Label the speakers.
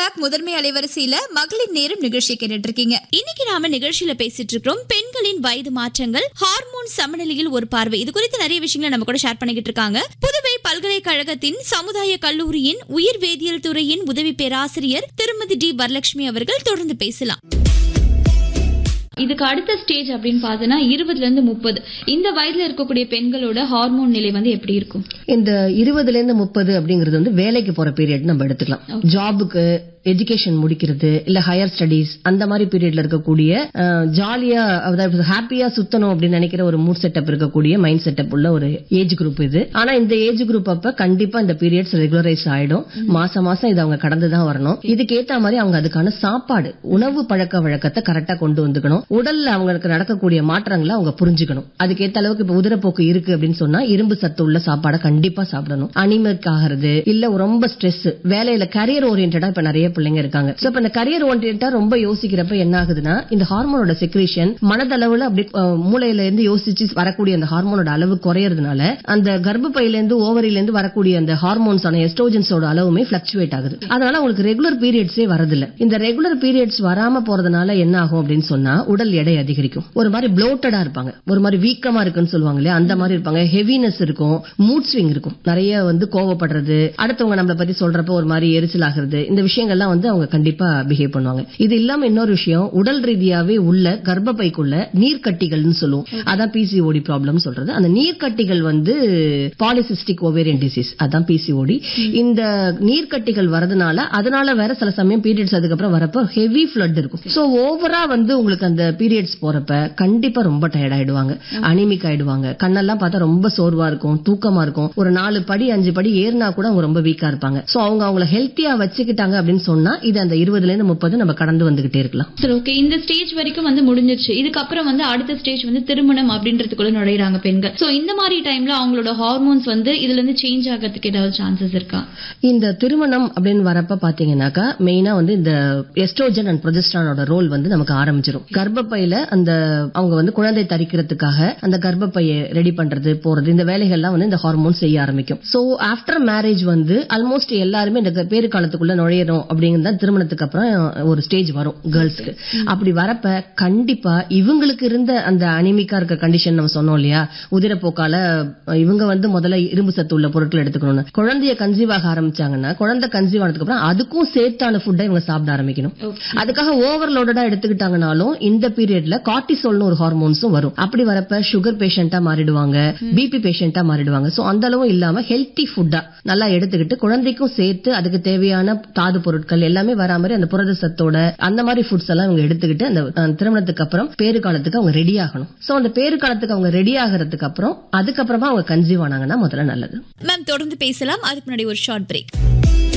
Speaker 1: back முதன்மை அலைவரிசையில மகளிர் நேரம் நிகழ்ச்சி கேட்டுட்டு இருக்கீங்க
Speaker 2: இன்னைக்கு நாம நிகழ்ச்சியில பேசிட்டு இருக்கிறோம் பெண்களின் வயது மாற்றங்கள் ஹார்மோன் சமநிலையில் ஒரு பார்வை இது குறித்து நிறைய விஷயங்களை நம்ம கூட ஷேர் பண்ணிக்கிட்டு இருக்காங்க புதுவை பல்கலைக்கழகத்தின் சமுதாய கல்லூரியின் உயிர் வேதியியல் துறையின் உதவி பேராசிரியர் திருமதி டி வரலட்சுமி அவர்கள் தொடர்ந்து பேசலாம்
Speaker 3: இதுக்கு அடுத்த ஸ்டேஜ் அப்படின்னு பார்த்தோன்னா இருபதுல இருந்து முப்பது இந்த வயதுல இருக்கக்கூடிய பெண்களோட ஹார்மோன் நிலை வந்து எப்படி இருக்கும்
Speaker 4: இந்த இருபதுல இருந்து முப்பது அப்படிங்கிறது வந்து வேலைக்கு போற பீரியட் நம்ம எடுத்துக்கலாம் ஜாபுக்கு எஜுகேஷன் முடிக்கிறது இல்ல ஹையர் ஸ்டடீஸ் அந்த மாதிரி பீரியட்ல இருக்கக்கூடிய ஜாலியா அதாவது ஹாப்பியா சுத்தணும் அப்படின்னு நினைக்கிற ஒரு மூட் செட்டப் இருக்கக்கூடிய மைண்ட் செட்டப் உள்ள ஒரு ஏஜ் குரூப் இது ஆனா இந்த ஏஜ் குரூப் அப்ப கண்டிப்பா இந்த பீரியட்ஸ் ரெகுலரைஸ் ஆயிடும் மாசம் மாசம் இது அவங்க கடந்து தான் வரணும் இதுக்கு ஏத்த மாதிரி அவங்க அதுக்கான சாப்பாடு உணவு பழக்க வழக்கத்தை கரெக்டா கொண்டு வந்துக்கணும் உடல்ல அவங்களுக்கு நடக்கக்கூடிய மாற்றங்களை அவங்க புரிஞ்சுக்கணும் அதுக்கு ஏத்த அளவுக்கு இப்ப உதிரப்போக்கு இருக்கு அப்படின்னு சொன்னா இரும்பு சத்து உள்ள சாப்பாடை கண்டிப்பா சாப்பிடணும் அனிமிக் ஆகிறது இல்ல ரொம்ப ஸ்ட்ரெஸ் வேலையில கரியர் ஓரியன்டா இப்ப நிறைய பிள்ளைங்க இருக்காங்க சோ இப்ப இந்த கரியர் ஓரியன்டா ரொம்ப யோசிக்கிறப்ப என்ன ஆகுதுன்னா இந்த ஹார்மோனோட செக்ரேஷன் மனதளவுல அப்படி அஹ், மூளையில இருந்து யோசிச்சு வரக்கூடிய அந்த ஹார்மோனோட அளவு குறையறதுனால அந்த கர்ப்பப்பையில இருந்து ஓவரில இருந்து வரக்கூடிய அந்த ஹார்மோன்ஸான எஸ்ட்ரோஜன்ஸோட அளவுமே பிளக்சுவேட் ஆகுது அதனால உங்களுக்கு ரெகுலர் பீரியட்ஸே வரதில்ல இந்த ரெகுலர் பீரியட்ஸ் வராம போறதுனால என்ன ஆகும் அப்படின்னு சொன்னா உடல் எடை அதிகரிக்கும் ஒரு மாதிரி ப்ளோட்டடா இருப்பாங்க ஒரு மாதிரி வீக்கமா இருக்குன்னு சொல்லுவாங்க இல்லையா அந்த மாதிரி இருப்பாங்க ஹெவினஸ் இருக்கும் மூட் ஸ்விங் இருக்கும் நிறைய வந்து கோவப்படுறது அடுத்தவங்க நம்மள பத்தி சொல்றப்ப ஒரு மாதிரி எரிச்சல் ஆகுறது இந்த விஷயங்கள்லாம் வந்து அவங்க கண்டிப்பா பிஹேவ் பண்ணுவாங்க இது இல்லாம இன்னொரு விஷயம் உடல் ரீதியாவே உள்ள கர்ப்பப்பைக்குள்ள நீர்க்கட்டிகள்னு சொல்லுவோம் அதான் பிசிஓடி ப்ராப்ளம் சொல்றது அந்த நீர்க்கட்டிகள் வந்து பாலிசிஸ்டிக் ஓவேரியன் டிசீஸ் அதான் பிசிஓடி இந்த நீர்க்கட்டிகள் வரதுனால அதனால வேற சில சமயம் பீரியட்ஸ் அதுக்கப்புறம் வரப்ப ஹெவி ஃபிளட் இருக்கும் சோ ஓவரா வந்து உங்களுக்கு அந்த பீரியட்ஸ் போறப்ப கண்டிப்பா ரொம்ப டயர்ட் ஆயிடுவாங்க அனிமிக் ஆயிடுவாங்க கண்ணெல்லாம் பார்த்தா ரொம்ப சோர்வா இருக்கும் தூக்கமா இருக்கும் ஒரு நாலு படி அஞ்சு படி ஏறினா கூட அவங்க ரொம்ப வீக்கா இருப்பாங்க சோ அவங்க அவங்கள ஹெல்த்தியா வச்சுக்கிட்டாங்க அப்படின்னு சொன்னா இது அந்த இருபதுல இருந்து முப்பது நம்ம கடந்து வந்துகிட்டே இருக்கலாம்
Speaker 3: சரி ஓகே இந்த ஸ்டேஜ் வரைக்கும் வந்து முடிஞ்சிருச்சு இதுக்கப்புறம் வந்து அடுத்த ஸ்டேஜ் வந்து திருமணம் அப்படின்றதுக்குள்ள நுழையிறாங்க பெண்கள் சோ இந்த மாதிரி டைம்ல அவங்களோட ஹார்மோன்ஸ் வந்து இதுல இருந்து சேஞ்ச் ஆகிறதுக்கு ஏதாவது சான்சஸ் இருக்கா
Speaker 4: இந்த திருமணம் அப்படின்னு வரப்ப பாத்தீங்கன்னாக்கா மெயினா வந்து இந்த எஸ்ட்ரோஜன் அண்ட் ப்ரொஜெஸ்ட்ரானோட ரோல் வந்து நமக்கு ஆரம்பிச்சிரும் கர்ப்பப்பையில அந்த அவங்க வந்து குழந்தை தரிக்கிறதுக்காக அந்த கர்ப்பப்பையை ரெடி பண்றது போறது இந்த வேலைகள்லாம் வந்து இந்த ஹார்மோன் செய்ய ஆரம்பிக்கும் சோ ஆஃப்டர் மேரேஜ் வந்து ஆல்மோஸ்ட் எல்லாருமே இந்த பேரு காலத்துக்குள்ள நுழையணும் அப்படிங்கிறது தான் திருமணத்துக்கு அப்புறம் ஒரு ஸ்டேஜ் வரும் கேர்ள்ஸ்க்கு அப்படி வரப்ப கண்டிப்பா இவங்களுக்கு இருந்த அந்த அனிமிக்கா இருக்க கண்டிஷன் நம்ம சொன்னோம் இல்லையா உதிரப்போக்கால அஹ், இவங்க வந்து முதல்ல இரும்பு சத்து உள்ள பொருட்கள் எடுத்துக்கணும்னு குழந்தைய கன்சீவ் ஆக ஆரம்பிச்சாங்கன்னா குழந்தை கன்சீவ் ஆனதுக்கு அப்புறம் அதுக்கும் சேர்த்தான ஃபுட்டை இவங்க சாப்பிட ஆரம்பிக்கணும் அதுக்காக ஓவர்லோடடா எடுத்துக்கிட்டாங்கனாலும் இந்த பீரியட்ல கார்டிசோல்னு ஒரு ஹார்மோன்ஸும் வரும் அப்படி வரப்ப சுகர் பேஷண்டா மாறிடுவாங்க பிபி பேஷண்டா மாறிடுவாங்க சோ அந்த அளவும் இல்லாம ஹெல்த்தி ஃபுட்டா நல்லா எடுத்துக்கிட்டு குழந்தைக்கும் சேர்த்து அதுக்கு தேவையான தாது பொருட்கள் எல்லாமே வரா மாதிரி அந்த புரத சத்தோட அந்த மாதிரி ஃபுட்ஸ் எல்லாம் இவங்க எடுத்துக்கிட்டு அந்த அஹ், திருமணத்துக்கு அப்புறம் பேரு காலத்துக்கு அவங்க ரெடி ஆகணும் சோ அந்த பேரு காலத்துக்கு அவங்க ரெடி ஆகிறதுக்கு அப்புறம் அதுக்கப்புறமா அவங்க கன்சீவ் ஆனாங்கன்னா முதல்ல நல்லது
Speaker 2: மேம் தொடர்ந்து பேசலாம் அதுக்கு முன்னாடி ஒரு ஷார்ட் பிரேக்